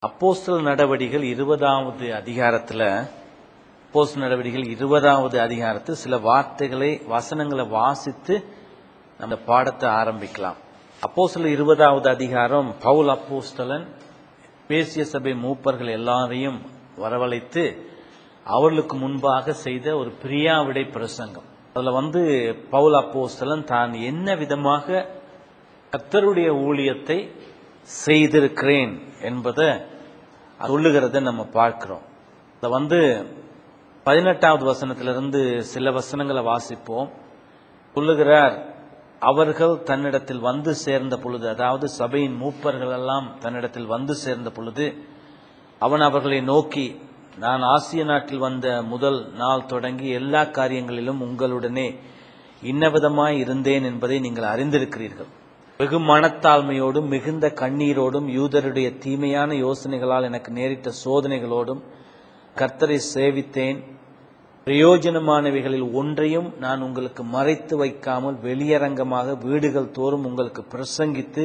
அப்போஸ்தல நடவடிகள் இருபதாவது அதிகாரத்துல அப்போஸ்தல நடவடிகள் இருபதாவது அதிகாரத்தில் சில வார்த்தைகளை வசனங்களை வாசித்து நம்ம பாடத்தை ஆரம்பிக்கலாம் அப்போஸ்தல இருபதாவது அதிகாரம் பவுல் அப்போஸ்தலன் பேசிய சபை மூப்பர்கள் எல்லாரையும் வரவழைத்து அவர்களுக்கு முன்பாக செய்த ஒரு பிரியாவிடை பிரசங்கம் அதுல வந்து பவுல் அப்போஸ்தலன் தான் என்ன விதமாக கர்த்தருடைய ஊழியத்தை செய்திருக்கிறேன் என்பதை சொல்லுகிறத நம்ம பார்க்கிறோம் இதை வந்து பதினெட்டாவது வசனத்திலிருந்து சில வசனங்களை வாசிப்போம் சொல்லுகிறார் அவர்கள் தன்னிடத்தில் வந்து சேர்ந்த பொழுது அதாவது சபையின் மூப்பர்கள் எல்லாம் தன்னிடத்தில் வந்து சேர்ந்த பொழுது அவன் அவர்களை நோக்கி நான் ஆசிய நாட்டில் வந்த முதல் நாள் தொடங்கி எல்லா காரியங்களிலும் உங்களுடனே இன்னவிதமாய் இருந்தேன் என்பதை நீங்கள் அறிந்திருக்கிறீர்கள் வெகு மனத்தாழ்மையோடும் மிகுந்த கண்ணீரோடும் யூதருடைய தீமையான யோசனைகளால் எனக்கு நேரிட்ட சோதனைகளோடும் கர்த்தரை சேவித்தேன் பிரயோஜனமானவைகளில் ஒன்றையும் நான் உங்களுக்கு மறைத்து வைக்காமல் வெளியரங்கமாக வீடுகள் தோறும் உங்களுக்கு பிரசங்கித்து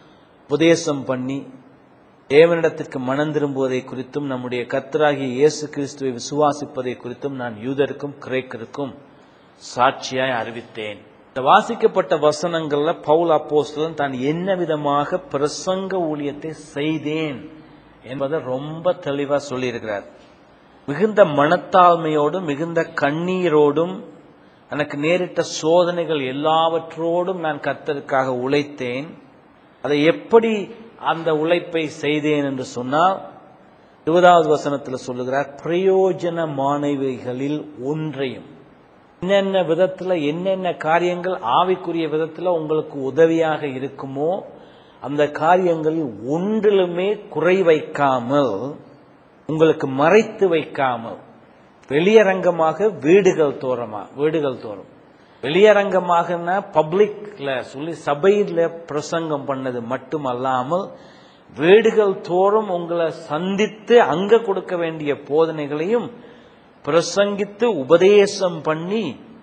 உபதேசம் பண்ணி தேவனிடத்திற்கு மனம் திரும்புவதை குறித்தும் நம்முடைய கர்த்தராகிய இயேசு கிறிஸ்துவை விசுவாசிப்பதை குறித்தும் நான் யூதருக்கும் கிரேக்கருக்கும் சாட்சியாய் அறிவித்தேன் இந்த வாசிக்கப்பட்ட வசனங்கள்ல பவுல் அப்போஸ்தலன் தான் என்ன விதமாக பிரசங்க ஊழியத்தை செய்தேன் என்பதை ரொம்ப தெளிவா சொல்லியிருக்கிறார் மிகுந்த மனத்தாழ்மையோடும் மிகுந்த கண்ணீரோடும் எனக்கு நேரிட்ட சோதனைகள் எல்லாவற்றோடும் நான் கர்த்தருக்காக உழைத்தேன் அதை எப்படி அந்த உழைப்பை செய்தேன் என்று சொன்னால் இருபதாவது வசனத்தில் சொல்லுகிறார் பிரயோஜனமானவைகளில் ஒன்றையும் என்னென்ன விதத்துல என்னென்ன காரியங்கள் ஆவிக்குரிய விதத்துல உங்களுக்கு உதவியாக இருக்குமோ அந்த காரியங்களில் ஒன்றிலுமே குறை வைக்காமல் உங்களுக்கு மறைத்து வைக்காமல் வெளியரங்கமாக வீடுகள் தோறமா வீடுகள் தோறும் வெளியரங்கமாகனா பப்ளிக்ல சொல்லி சபையில பிரசங்கம் பண்ணது மட்டுமல்லாமல் வீடுகள் தோறும் உங்களை சந்தித்து அங்க கொடுக்க வேண்டிய போதனைகளையும் பிரசங்கித்து உபதேசம் பண்ணி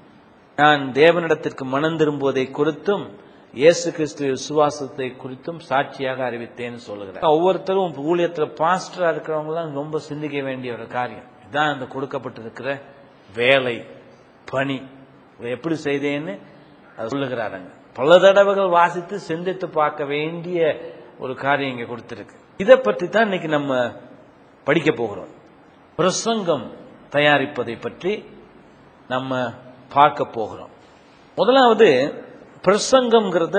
நான் தேவனிடத்திற்கு மனம் திரும்புவதை குறித்தும் இயேசு கிறிஸ்துவ விசுவாசத்தை குறித்தும் சாட்சியாக அறிவித்தேன்னு சொல்லுகிறேன் ஒவ்வொருத்தரும் ஊழியத்துல பாஸ்டரா இருக்கிறவங்க எல்லாம் ரொம்ப சிந்திக்க வேண்டிய ஒரு காரியம் இதுதான் அந்த கொடுக்கப்பட்டிருக்கிற வேலை பணி இதை எப்படி செய்தேன்னு அது சொல்லுகிறாருங்க பல தடவைகள் வாசித்து சிந்தித்து பார்க்க வேண்டிய ஒரு காரியம் இங்க கொடுத்திருக்கு இதை பற்றி தான் இன்னைக்கு நம்ம படிக்க போகிறோம் பிரசங்கம் தயாரிப்பதை பற்றி நம்ம பார்க்க போகிறோம் முதலாவது பிரசங்கம்ங்கிறத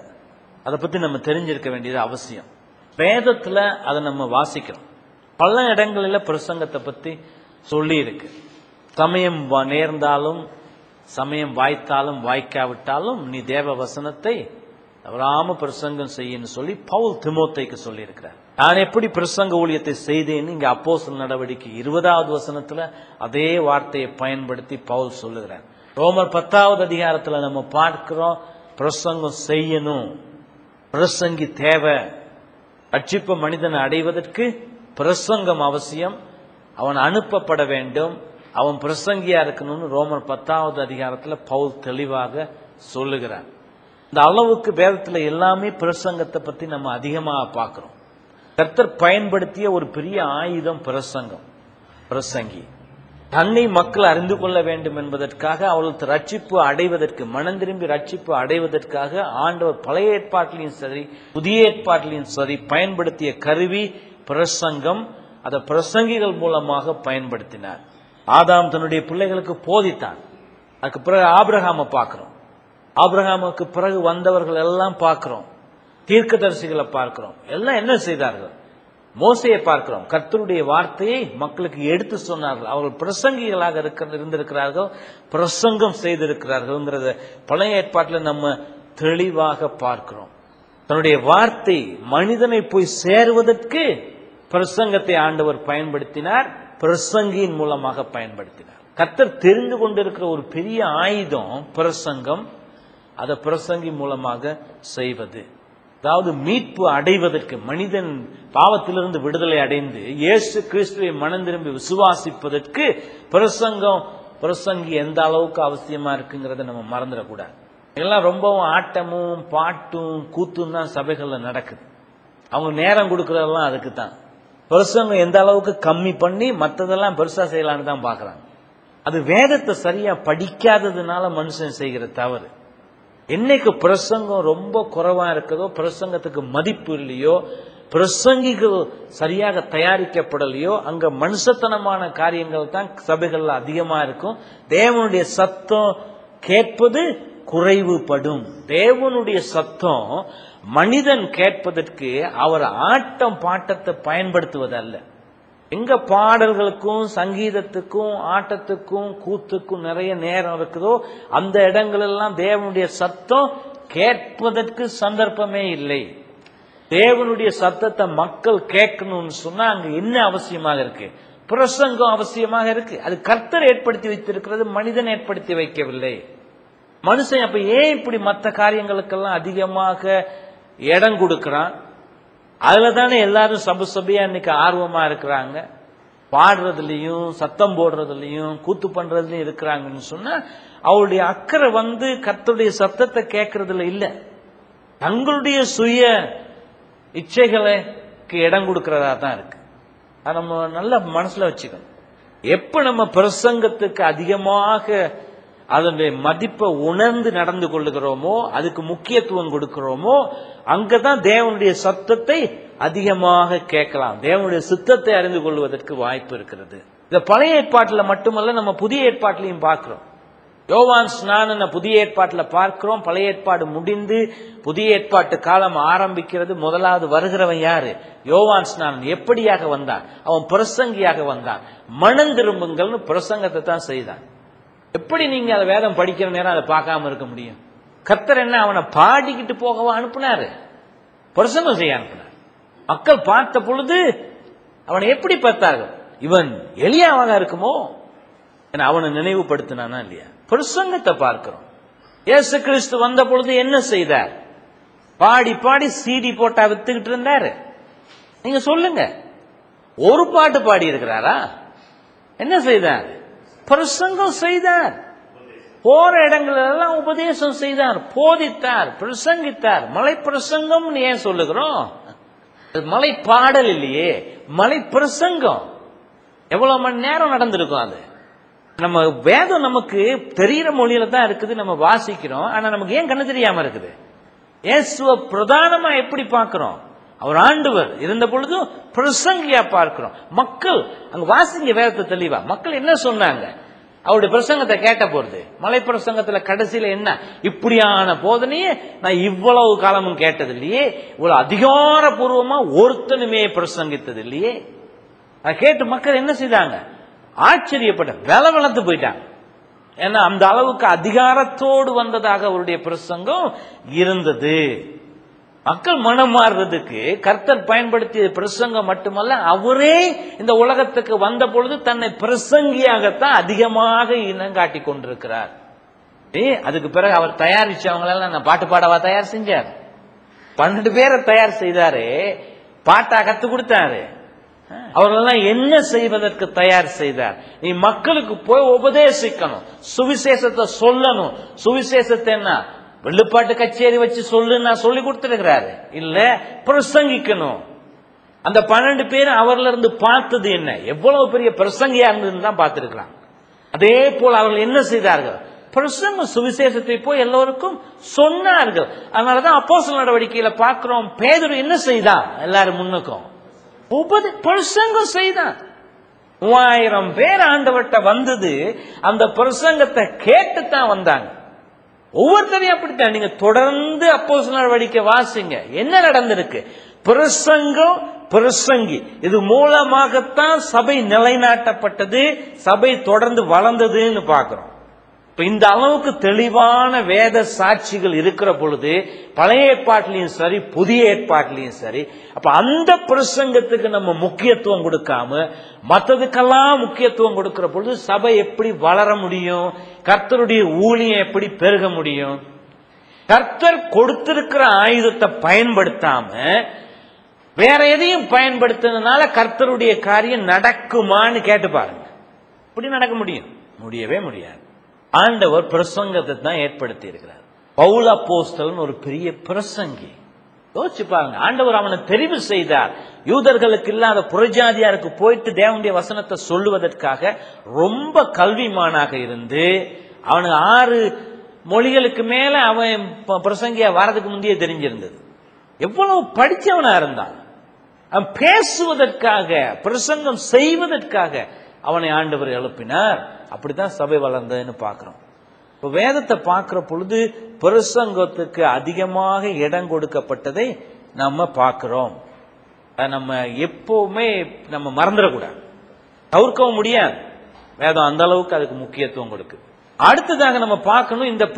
அதை பத்தி நம்ம தெரிஞ்சிருக்க வேண்டியது அவசியம் வேதத்துல அதை நம்ம வாசிக்கிறோம் பல இடங்களில் பிரசங்கத்தை பத்தி சொல்லி இருக்கு சமயம் நேர்ந்தாலும் சமயம் வாய்த்தாலும் வாய்க்காவிட்டாலும் நீ தேவ வசனத்தை தவறாம பிரசங்கம் செய்யன்னு சொல்லி பவுல் திமோத்தைக்கு சொல்லி இருக்கிறார் நான் எப்படி பிரசங்க ஊழியத்தை செய்தேன்னு இங்க அப்போசல் நடவடிக்கை இருபதாவது வசனத்துல அதே வார்த்தையை பயன்படுத்தி பவுல் சொல்லுகிறார் ரோமர் பத்தாவது அதிகாரத்துல நம்ம பார்க்கிறோம் பிரசங்கம் செய்யணும் பிரசங்கி தேவை ரட்சிப்பு மனிதனை அடைவதற்கு பிரசங்கம் அவசியம் அவன் அனுப்பப்பட வேண்டும் அவன் பிரசங்கியா இருக்கணும்னு ரோமர் பத்தாவது அதிகாரத்துல பவுல் தெளிவாக சொல்லுகிறான் இந்த அளவுக்கு வேதத்துல எல்லாமே பிரசங்கத்தை பத்தி நம்ம அதிகமாக பார்க்கிறோம் கர்த்தர் பயன்படுத்திய ஒரு பெரிய ஆயுதம் பிரசங்கம் பிரசங்கி தன்னை மக்கள் அறிந்து கொள்ள வேண்டும் என்பதற்காக அவளுக்கு ரட்சிப்பு அடைவதற்கு மனம் திரும்பி ரட்சிப்பு அடைவதற்காக ஆண்டவர் பழைய ஏற்பாட்டிலையும் சரி புதிய ஏற்பாட்டிலையும் சரி பயன்படுத்திய கருவி பிரசங்கம் அதை பிரசங்கிகள் மூலமாக பயன்படுத்தினார் ஆதாம் தன்னுடைய பிள்ளைகளுக்கு போதித்தான் அதுக்கு பிறகு ஆபிரகாம பார்க்கிறோம் ஆபிரகாமுக்கு பிறகு வந்தவர்கள் எல்லாம் பார்க்கிறோம் தீர்க்கதரிசிகளை பார்க்கிறோம் எல்லாம் என்ன செய்தார்கள் மோசையை பார்க்கிறோம் கர்த்தருடைய வார்த்தையை மக்களுக்கு எடுத்து சொன்னார்கள் அவர்கள் பிரசங்கிகளாக இருக்க இருந்திருக்கிறார்கள் பிரசங்கம் செய்திருக்கிறார்கள்ங்கிறத பழைய ஏற்பாட்டில் நம்ம தெளிவாக பார்க்கிறோம் தன்னுடைய வார்த்தை மனிதனை போய் சேருவதற்கு பிரசங்கத்தை ஆண்டவர் பயன்படுத்தினார் பிரசங்கியின் மூலமாக பயன்படுத்தினார் கர்த்தர் தெரிந்து கொண்டிருக்கிற ஒரு பெரிய ஆயுதம் பிரசங்கம் அதை பிரசங்கி மூலமாக செய்வது அதாவது மீட்பு அடைவதற்கு மனிதன் பாவத்திலிருந்து விடுதலை அடைந்து இயேசு கிறிஸ்துவை மனம் திரும்பி விசுவாசிப்பதற்கு பிரசங்கம் பிரசங்கி எந்த அளவுக்கு அவசியமா இருக்குங்கிறத நம்ம மறந்துடக்கூடாது எல்லாம் ரொம்பவும் ஆட்டமும் பாட்டும் கூத்தும் தான் சபைகள்ல நடக்குது அவங்க நேரம் கொடுக்கறதெல்லாம் அதுக்கு தான் பிரசங்கம் எந்த அளவுக்கு கம்மி பண்ணி மற்றதெல்லாம் பெருசா செய்யலான்னு தான் பார்க்கறாங்க அது வேதத்தை சரியா படிக்காததுனால மனுஷன் செய்கிற தவறு என்னைக்கு பிரசங்கம் ரொம்ப குறைவா இருக்குதோ பிரசங்கத்துக்கு மதிப்பு இல்லையோ பிரசங்கிகள் சரியாக தயாரிக்கப்படலையோ அங்க மனுஷத்தனமான காரியங்கள் தான் சபைகள்ல அதிகமா இருக்கும் தேவனுடைய சத்தம் கேட்பது குறைவுபடும் தேவனுடைய சத்தம் மனிதன் கேட்பதற்கு அவர் ஆட்டம் பாட்டத்தை பயன்படுத்துவதல்ல எங்க பாடல்களுக்கும் சங்கீதத்துக்கும் ஆட்டத்துக்கும் கூத்துக்கும் நிறைய நேரம் இருக்குதோ அந்த இடங்கள் எல்லாம் தேவனுடைய சத்தம் கேட்பதற்கு சந்தர்ப்பமே இல்லை தேவனுடைய சத்தத்தை மக்கள் கேட்கணும்னு சொன்னா அங்க என்ன அவசியமாக இருக்கு பிரசங்கம் அவசியமாக இருக்கு அது கர்த்தர் ஏற்படுத்தி வைத்திருக்கிறது மனிதன் ஏற்படுத்தி வைக்கவில்லை மனுஷன் அப்ப ஏன் இப்படி மற்ற காரியங்களுக்கெல்லாம் அதிகமாக இடம் கொடுக்கிறான் அதுல தானே எல்லாரும் சபை சபையா இன்னைக்கு ஆர்வமா இருக்கிறாங்க பாடுறதுலயும் சத்தம் போடுறதுலயும் கூத்து பண்றதுலயும் இருக்கிறாங்கன்னு சொன்னா அவருடைய அக்கறை வந்து கர்த்தருடைய சத்தத்தை கேட்கறதுல இல்ல தங்களுடைய சுய இச்சைகளுக்கு இடம் கொடுக்கறதா தான் இருக்கு அதை நம்ம நல்ல மனசுல வச்சுக்கணும் எப்ப நம்ம பிரசங்கத்துக்கு அதிகமாக அதனுடைய மதிப்பை உணர்ந்து நடந்து கொள்ளுகிறோமோ அதுக்கு முக்கியத்துவம் கொடுக்கிறோமோ அங்கதான் தேவனுடைய சத்தத்தை அதிகமாக கேட்கலாம் தேவனுடைய சித்தத்தை அறிந்து கொள்வதற்கு வாய்ப்பு இருக்கிறது இந்த பழைய ஏற்பாட்டில் மட்டுமல்ல நம்ம புதிய ஏற்பாட்டிலையும் பார்க்கிறோம் யோவான் ஸ்நானன புதிய ஏற்பாட்டில் பார்க்கிறோம் பழைய ஏற்பாடு முடிந்து புதிய ஏற்பாட்டு காலம் ஆரம்பிக்கிறது முதலாவது வருகிறவன் யாரு யோவான் ஸ்நானன் எப்படியாக வந்தான் அவன் பிரசங்கியாக வந்தான் மனம் திரும்புங்கள்னு பிரசங்கத்தை தான் செய்தான் எப்படி நீங்க அதை வேதம் படிக்கிற நேரம் அதை பார்க்காம இருக்க முடியும் கர்த்தர் என்ன அவனை பாடிக்கிட்டு போகவா அனுப்புனாரு பிரசங்கம் செய்ய அனுப்புனார் மக்கள் பார்த்த பொழுது அவனை எப்படி பார்த்தார்கள் இவன் எளியாவாக இருக்குமோ என அவனை நினைவுபடுத்தினானா இல்லையா பிரசங்கத்தை பார்க்கிறோம் இயேசு கிறிஸ்து வந்த பொழுது என்ன செய்தார் பாடி பாடி சீடி போட்டா வித்துக்கிட்டு இருந்தாரு நீங்க சொல்லுங்க ஒரு பாட்டு பாடி இருக்கிறாரா என்ன செய்தார் பிரசங்கம் செய்தார் போற இடங்கள் எல்லாம் உபதேசம் செய்தார் போதித்தார் பிரசங்கித்தார் மலை பிரசங்கம் ஏன் சொல்லுகிறோம் அது மலை பாடல் இல்லையே மலை பிரசங்கம் எவ்வளவு மணி நேரம் நடந்திருக்கும் அது நம்ம வேதம் நமக்கு தெரிகிற மொழியில தான் இருக்குது நம்ம வாசிக்கிறோம் ஆனா நமக்கு ஏன் கண்ணு தெரியாம இருக்குது இயேசுவ பிரதானமா எப்படி பார்க்கிறோம் அவர் ஆண்டவர் இருந்த பொழுதும் பிரசங்கியா பார்க்கிறோம் மக்கள் அங்க வாசிங்க வேதத்தை தெளிவா மக்கள் என்ன சொன்னாங்க அவருடைய பிரசங்கத்தை கேட்ட போறது மலை பிரசங்கத்துல கடைசியில என்ன இப்படியான போதனையே நான் இவ்வளவு காலமும் கேட்டது இல்லையே இவ்வளவு அதிகாரபூர்வமா ஒருத்தனுமே பிரசங்கித்தது இல்லையே அதை கேட்டு மக்கள் என்ன செய்தாங்க ஆச்சரியப்பட்ட வெல வளர்த்து போயிட்டாங்க ஏன்னா அந்த அளவுக்கு அதிகாரத்தோடு வந்ததாக அவருடைய பிரசங்கம் இருந்தது மக்கள் மனம் மாறுறதுக்கு கர்த்தர் பயன்படுத்திய பிரசங்கம் மட்டுமல்ல அவரே இந்த உலகத்துக்கு வந்த பொழுது தன்னை பிரசங்கியாகத்தான் அதிகமாக இனங்காட்டி கொண்டிருக்கிறார் ஏ அதுக்கு பிறகு அவர் தயாரிச்சவங்களெல்லாம் நான் பாட்டு பாடவா தயார் செஞ்சார் பன்னெண்டு பேரை தயார் செய்தாரு பாட்டா கத்து கொடுத்தாரு அவர்களெல்லாம் என்ன செய்வதற்கு தயார் செய்தார் நீ மக்களுக்கு போய் உபதேசிக்கணும் சுவிசேஷத்தை சொல்லணும் சுவிசேஷத்தை என்ன வெள்ளுப்பாட்டு கச்சேரி வச்சு சொல்லு நான் சொல்லி கொடுத்திருக்கிறாரு இல்ல பிரசங்கிக்கணும் அந்த பன்னெண்டு பேர் அவர்ல இருந்து பார்த்தது என்ன எவ்வளவு பெரிய பிரசங்கியா இருந்ததுன்னு தான் பார்த்திருக்கிறாங்க அதே போல் அவர்கள் என்ன செய்தார்கள் பிரசங்க சுவிசேஷத்தை போய் எல்லோருக்கும் சொன்னார்கள் அதனாலதான் அப்போஸ்தல நடவடிக்கையில பார்க்கிறோம் பேதுரு என்ன செய்தான் எல்லாரும் முன்னுக்கும் உபதி பிரசங்கம் செய்தான் மூவாயிரம் பேர் ஆண்டவர்கிட்ட வந்தது அந்த பிரசங்கத்தை கேட்டு தான் வந்தாங்க ஒவ்வொருத்தரையும் அப்படித்தான் நீங்க தொடர்ந்து அப்போ நடவடிக்கை வாசிங்க என்ன நடந்திருக்கு பிரசங்கம் பிரசங்கி இது மூலமாகத்தான் சபை நிலைநாட்டப்பட்டது சபை தொடர்ந்து வளர்ந்ததுன்னு பார்க்கிறோம் இப்ப இந்த அளவுக்கு தெளிவான வேத சாட்சிகள் இருக்கிற பொழுது பழைய ஏற்பாட்டிலையும் சரி புதிய ஏற்பாட்டிலையும் சரி அப்ப அந்த பிரசங்கத்துக்கு நம்ம முக்கியத்துவம் கொடுக்காம மற்றதுக்கெல்லாம் முக்கியத்துவம் கொடுக்கிற பொழுது சபை எப்படி வளர முடியும் கர்த்தருடைய ஊழியம் எப்படி பெருக முடியும் கர்த்தர் கொடுத்திருக்கிற ஆயுதத்தை பயன்படுத்தாம வேற எதையும் பயன்படுத்துறதுனால கர்த்தருடைய காரியம் நடக்குமான்னு கேட்டு பாருங்க இப்படி நடக்க முடியும் முடியவே முடியாது ஆண்டவர் பிரசங்கத்தை தான் ஏற்படுத்தி இருக்கிறார் பவுல போஸ்தலன் ஒரு பெரிய பிரசங்கி யோசிச்சு பாருங்க ஆண்டவர் அவனை தெரிவு செய்தார் யூதர்களுக்கு இல்லாத புறஜாதியாருக்கு போயிட்டு தேவனுடைய வசனத்தை சொல்லுவதற்காக ரொம்ப கல்விமானாக இருந்து அவனுக்கு ஆறு மொழிகளுக்கு மேல அவன் ப- பிரசங்கியா வரதுக்கு முந்தைய தெரிஞ்சிருந்தது எவ்வளவு படிச்சவனா இருந்தான் அவன் பேசுவதற்காக பிரசங்கம் செய்வதற்காக அவனை ஆண்டவர் எழுப்பினார் அப்படித்தான் சபை வளர்ந்ததுன்னு பார்க்கிறோம் இப்ப வேதத்தை பார்க்கிற பொழுது பிரசங்கத்துக்கு அதிகமாக இடம் கொடுக்கப்பட்டதை நம்ம பார்க்கிறோம் அதை நம்ம எப்பவுமே நம்ம மறந்துடக்கூடாது தவிர்க்கவும் முடியாது வேதம் அந்த அளவுக்கு அதுக்கு முக்கியத்துவம் கொடுக்கு அடுத்ததாக நம்ம பார்க்கணும் இந்த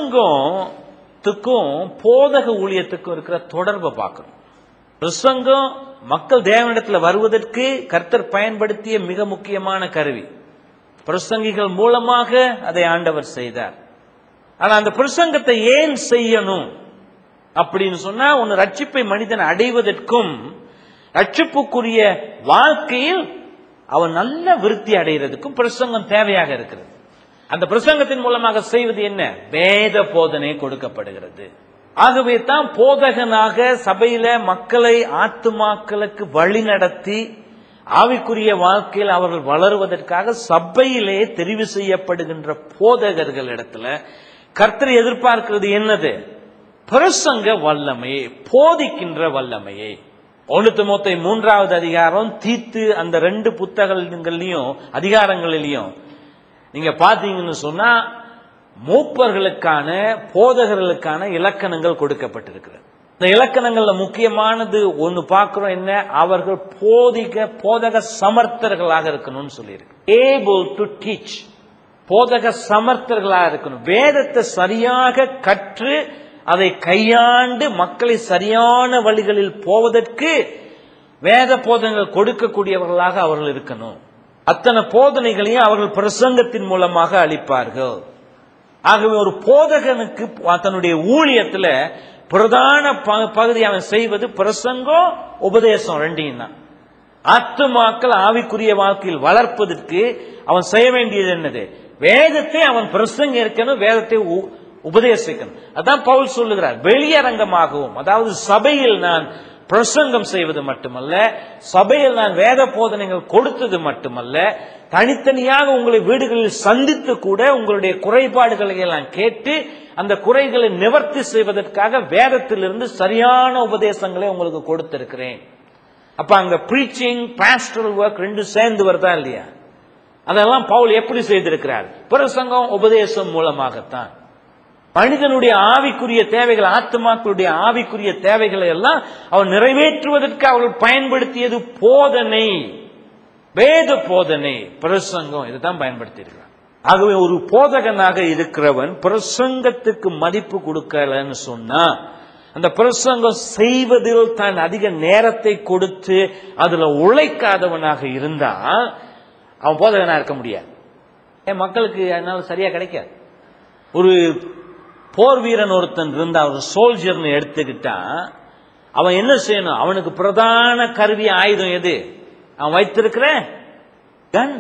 பிரசங்கத்துக்கும் போதக ஊழியத்துக்கும் இருக்கிற தொடர்பை பார்க்கணும் பிரசங்கம் மக்கள் தேவனிடத்துல வருவதற்கு கர்த்தர் பயன்படுத்திய மிக முக்கியமான கருவி பிரசங்கிகள் மூலமாக அதை ஆண்டவர் செய்தார் ஆனா அந்த பிரசங்கத்தை ஏன் செய்யணும் அப்படின்னு சொன்னா ஒன்னு ரட்சிப்பை மனிதன் அடைவதற்கும் ரட்சிப்புக்குரிய வாழ்க்கையில் அவன் நல்ல விருத்தி அடைகிறதுக்கும் பிரசங்கம் தேவையாக இருக்கிறது அந்த பிரசங்கத்தின் மூலமாக செய்வது என்ன வேத போதனை கொடுக்கப்படுகிறது ஆகவே தான் போதகனாக சபையில மக்களை ஆத்துமாக்களுக்கு வழி நடத்தி ஆவிக்குரிய வாழ்க்கையில் அவர்கள் வளருவதற்காக சபையிலே தெரிவு செய்யப்படுகின்ற போதகர்கள் இடத்துல கர்த்தர் எதிர்பார்க்கிறது என்னது பிரசங்க வல்லமையை போதிக்கின்ற வல்லமையை ஒன்று திமுத்தை மூன்றாவது அதிகாரம் தீத்து அந்த ரெண்டு புத்தகங்கள்லயும் அதிகாரங்களிலையும் நீங்க பாத்தீங்கன்னு சொன்னா மூப்பர்களுக்கான போதகர்களுக்கான இலக்கணங்கள் கொடுக்கப்பட்டிருக்கிறது இந்த இலக்கணங்கள்ல முக்கியமானது ஒன்னு பார்க்கிறோம் என்ன அவர்கள் போதிக போதக சமர்த்தர்களாக இருக்கணும்னு சொல்லியிருக்கு ஏபிள் டு டீச் போதக சமர்த்தர்களாக இருக்கணும் வேதத்தை சரியாக கற்று அதை கையாண்டு மக்களை சரியான வழிகளில் போவதற்கு வேத போதனைகள் கொடுக்கக்கூடியவர்களாக அவர்கள் இருக்கணும் அத்தனை போதனைகளையும் அவர்கள் பிரசங்கத்தின் மூலமாக அளிப்பார்கள் ஆகவே ஒரு போதகனுக்கு தன்னுடைய ஊழியத்துல பிரதான ப- பகுதி அவன் செய்வது பிரசங்கம் உபதேசம் ரெண்டையும் தான் ஆத்துமாக்கள் ஆவிக்குரிய வாழ்க்கையில் வளர்ப்பதற்கு அவன் செய்ய வேண்டியது என்னது வேதத்தை அவன் பிரசங்க இருக்கணும் வேதத்தை உ- உபதேசிக்கணும் அதான் பவுல் சொல்லுகிறார் வெளியரங்கமாகவும் அதாவது சபையில் நான் பிரசங்கம் செய்வது மட்டுமல்ல சபையில் நான் வேத போதனைகள் கொடுத்தது மட்டுமல்ல தனித்தனியாக உங்களை வீடுகளில் சந்தித்து கூட உங்களுடைய குறைபாடுகளை எல்லாம் கேட்டு அந்த குறைகளை நிவர்த்தி செய்வதற்காக வேதத்திலிருந்து சரியான உபதேசங்களை உங்களுக்கு கொடுத்திருக்கிறேன் அப்ப அங்க பிரீச்சிங் பாஸ்டரல் ஒர்க் ரெண்டும் சேர்ந்து வருதா இல்லையா அதெல்லாம் பவுல் எப்படி செய்திருக்கிறார் பிரசங்கம் உபதேசம் மூலமாகத்தான் மனிதனுடைய ஆவிக்குரிய தேவைகள் ஆத்மாக்களுடைய ஆவிக்குரிய தேவைகளை எல்லாம் அவன் நிறைவேற்றுவதற்கு அவர்கள் பயன்படுத்தியது போதனை வேத போதனை பிரசங்கம் இதுதான் பயன்படுத்தி இருக்கிறான் ஆகவே ஒரு போதகனாக இருக்கிறவன் பிரசங்கத்துக்கு மதிப்பு கொடுக்கலன்னு சொன்னா அந்த பிரசங்கம் செய்வதில் தான் அதிக நேரத்தை கொடுத்து அதுல உழைக்காதவனாக இருந்தால் அவன் போதகனா இருக்க முடியாது ஏன் மக்களுக்கு அதனால சரியா கிடைக்காது ஒரு போர் வீரன் ஒருத்தன் இருந்தா ஒரு சோல்ஜர்னு எடுத்துக்கிட்டா அவன் என்ன செய்யணும் அவனுக்கு பிரதான கருவி ஆயுதம் எது அவன் வைத்திருக்கிற கன்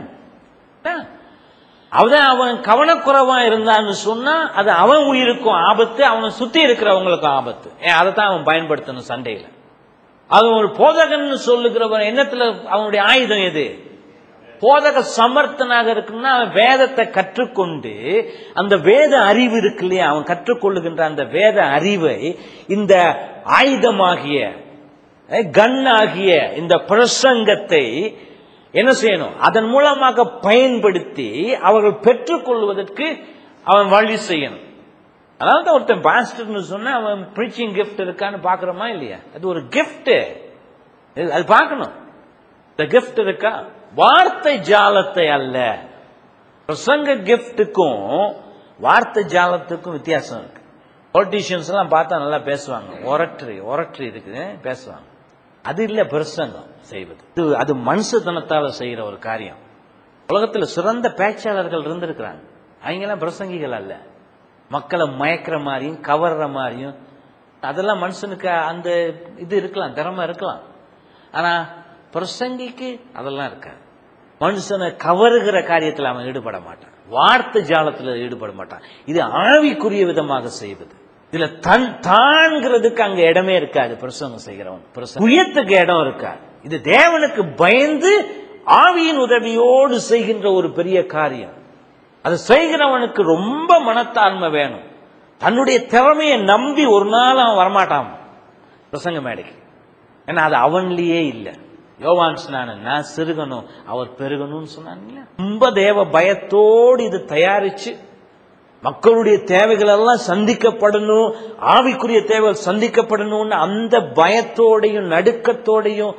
அவன் அவன் கவனக்குறைவா இருந்தான்னு சொன்னா அது அவன் உயிருக்கும் ஆபத்து அவனை சுத்தி இருக்கிறவங்களுக்கும் ஆபத்து ஏன் அதை தான் அவன் பயன்படுத்தணும் சண்டையில அது ஒரு போதகன் சொல்லுகிறவன் எண்ணத்துல அவனுடைய ஆயுதம் எது போதக சமர்த்தனாக இருக்குன்னா அவன் வேதத்தை கற்றுக்கொண்டு அந்த வேத அறிவு இருக்கு இல்லையா அவன் கற்றுக்கொள்ளுகின்ற அந்த வேத அறிவை இந்த ஆயுதமாகிய கன் ஆகிய இந்த பிரசங்கத்தை என்ன செய்யணும் அதன் மூலமாக பயன்படுத்தி அவர்கள் பெற்றுக்கொள்வதற்கு அவன் வழி செய்யணும் அதனால தான் ஒருத்தன் பாஸ்டர்னு சொன்னா அவன் ப்ரீச்சிங் கிஃப்ட் இருக்கான்னு பாக்குறோமா இல்லையா அது ஒரு கிஃப்ட் அது பார்க்கணும் இந்த கிஃப்ட் இருக்கா வார்த்தை ஜாலத்தை அல்ல பிரசங்க கிஃப்ட்டுக்கும் வார்த்தை ஜாலத்துக்கும் வித்தியாசம் இருக்கு பொலிட்டீஷியன்ஸ் எல்லாம் பார்த்தா நல்லா பேசுவாங்க ஒரட்ரி ஒரட்ரி இருக்குது பேசுவாங்க அது இல்ல பிரசங்கம் செய்வது இது அது மனுஷத்தனத்தால செய்யற ஒரு காரியம் உலகத்துல சிறந்த பேச்சாளர்கள் இருந்திருக்கிறாங்க அவங்கெல்லாம் பிரசங்கிகள் அல்ல மக்களை மயக்கிற மாதிரியும் கவர்ற மாதிரியும் அதெல்லாம் மனுஷனுக்கு அந்த இது இருக்கலாம் திறமை இருக்கலாம் ஆனா பிரசங்கிக்கு அதெல்லாம் இருக்காது மனுஷனை கவருகிற காரியத்தில் அவன் ஈடுபட மாட்டான் வார்த்தை ஜாலத்தில் ஈடுபட மாட்டான் இது ஆவிக்குரிய விதமாக செய்வது இதுல தன் தான்கிறதுக்கு அங்க இடமே இருக்காது பிரசங்கம் செய்கிறவன் பிரசங்கம் உயத்துக்கு இடம் இருக்காது இது தேவனுக்கு பயந்து ஆவியின் உதவியோடு செய்கின்ற ஒரு பெரிய காரியம் அது செய்கிறவனுக்கு ரொம்ப மனத்தாழ்மை வேணும் தன்னுடைய திறமையை நம்பி ஒரு நாள் அவன் வரமாட்டான் பிரசங்க மேடைக்கு ஏன்னா அது அவன்லயே இல்லை யோவான் சொன்னான் நான் சிறுகணும் அவர் பெருகணும்னு சொன்னாங்க ரொம்ப தேவ பயத்தோடு இது தயாரிச்சு மக்களுடைய தேவைகள் எல்லாம் சந்திக்கப்படணும் ஆவிக்குரிய தேவைகள் சந்திக்கப்படணும்னு அந்த பயத்தோடையும் நடுக்கத்தோடையும்